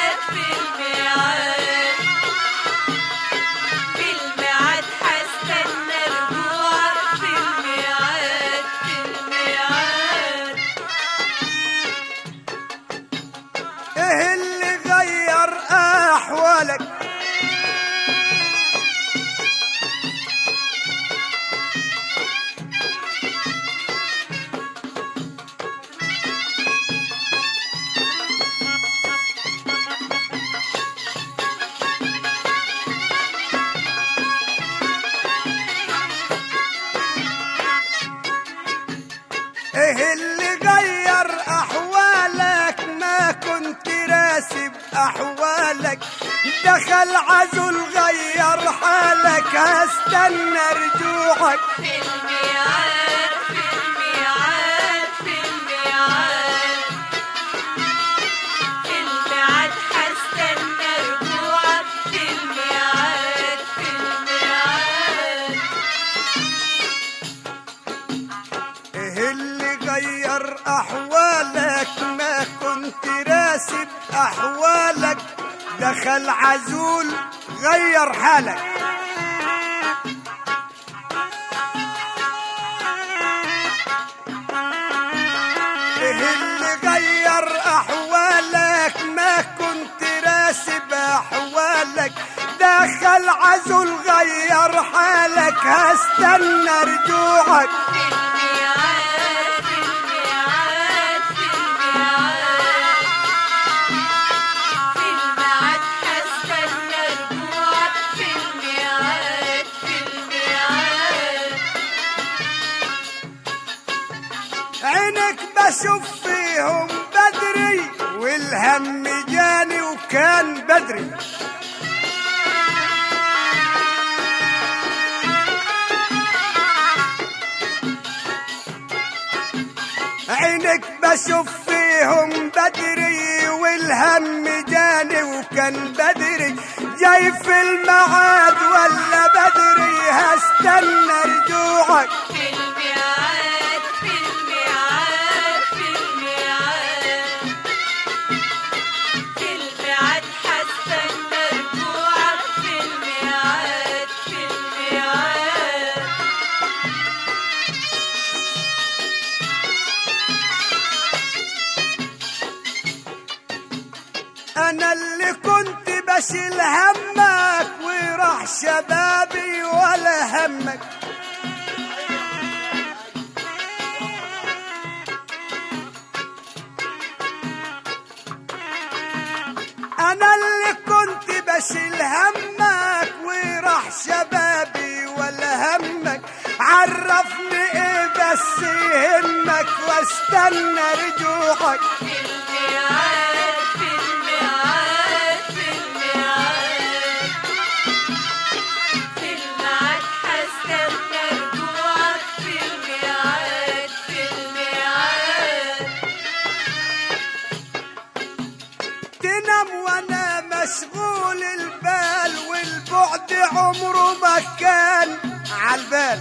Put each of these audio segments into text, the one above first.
الميعاد في الميعاد في الميعاد هستنى رجوعك في الميعاد في الميعاد ايه اللي غير احوالك ايه اللي غير احوالك ما كنت راسب احوالك دخل عزل غير حالك هستنى رجوعك في الميعاد في الميعاد في الميعاد في الميعاد هستنى رجوعك في الميعاد في الميعاد ايه اللي غير احوالك ما كنت راسب احوالك دخل عزول غير حالك ايه اللي غير احوالك ما كنت راسب احوالك دخل عزل غير حالك هستنى رجوعك في الميعاد في الميعاد عينك بشوف فيهم بدري والهم جاني وكان بدري عينك بشوف فيهم بدري والهم جاني وكان بدري جاي في الميعاد ولا بدري هستنى رجوعك في الميعاد في الميعاد في الميعاد في الميعاد حستنى رجوعك في الميعاد في الميعاد انا اللي كنت بشيل همك وراح شبابي ولا همك انا اللي كنت بشيل همك وراح شبابي ولا همك عرفني ايه بس يهمك واستنى رجوعك في الميعاد في الميعاد في الميعاد في الميعاد حستنى رجوعك في الميعاد في الميعاد تنام وانا مشغول البال والبعد عمره ما كان عالبال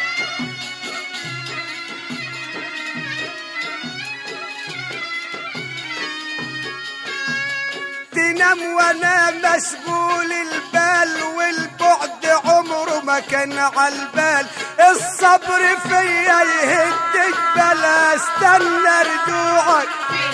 تنام وانا مشغول البال والبعد عمره ما كان عالبال الصبر فيا يهد الجبل استنى رجوعك في